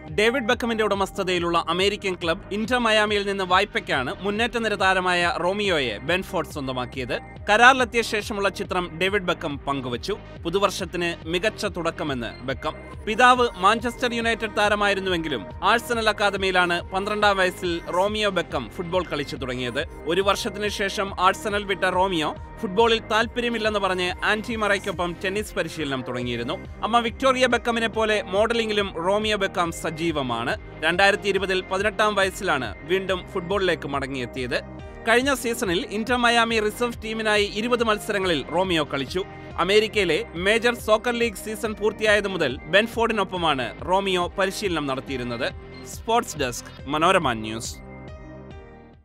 David ബക്കമിന്റെ ഉടമസ്ഥതയിലുള്ള American club Inter മയാമിയിൽ നിന്ന് വായ്പയ്ക്കാണ് മുന്നേറ്റ നിര താരമായ റോമിയോയെ ബെൻഫോർഡ് സ്വന്തമാക്കിയത് കരാറിലെത്തിയ ശേഷമുള്ള ചിത്രം ഡേവിഡ് ബക്കം പങ്കുവച്ചു പുതുവർഷത്തിന് മികച്ച തുടക്കമെന്ന് ബക്കം പിതാവ് മാഞ്ചസ്റ്റർ യുണൈറ്റഡ് താരമായിരുന്നുവെങ്കിലും ആഴ്സണൽ അക്കാദമിയിലാണ് പന്ത്രണ്ടാം വയസ്സിൽ റോമിയോ ബെക്കം ഫുട്ബോൾ കളിച്ചു തുടങ്ങിയത് ഒരു വർഷത്തിനു ശേഷം ആഴ്സണൽ വിട്ട റോമിയോ ഫുട്ബോളിൽ താല്പര്യമില്ലെന്ന് പറഞ്ഞ് ആന്റി മറയ്ക്കൊപ്പം ടെന്നീസ് പരിശീലനം തുടങ്ങിയിരുന്നു അമ്മ വിക്ടോറിയ ബെക്കമിനെ പോലെ മോഡലിംഗിലും റോമിയോ ബെക്കം സജീവമാണ് രണ്ടായിരത്തി ഇരുപതിൽ പതിനെട്ടാം വയസ്സിലാണ് വീണ്ടും ഫുട്ബോളിലേക്ക് മടങ്ങിയെത്തിയത് കഴിഞ്ഞ സീസണിൽ ഇന്റർ മയാമി റിസർവ് ടീമിനായി ഇരുപത് മത്സരങ്ങളിൽ റോമിയോ കളിച്ചു അമേരിക്കയിലെ മേജർ സോക്കർ ലീഗ് സീസൺ പൂർത്തിയായത് മുതൽ ബെൻഫോർഡിനൊപ്പമാണ് റോമിയോ പരിശീലനം നടത്തിയിരുന്നത് സ്പോർട്സ് ഡെസ്ക് മനോരമ ന്യൂസ്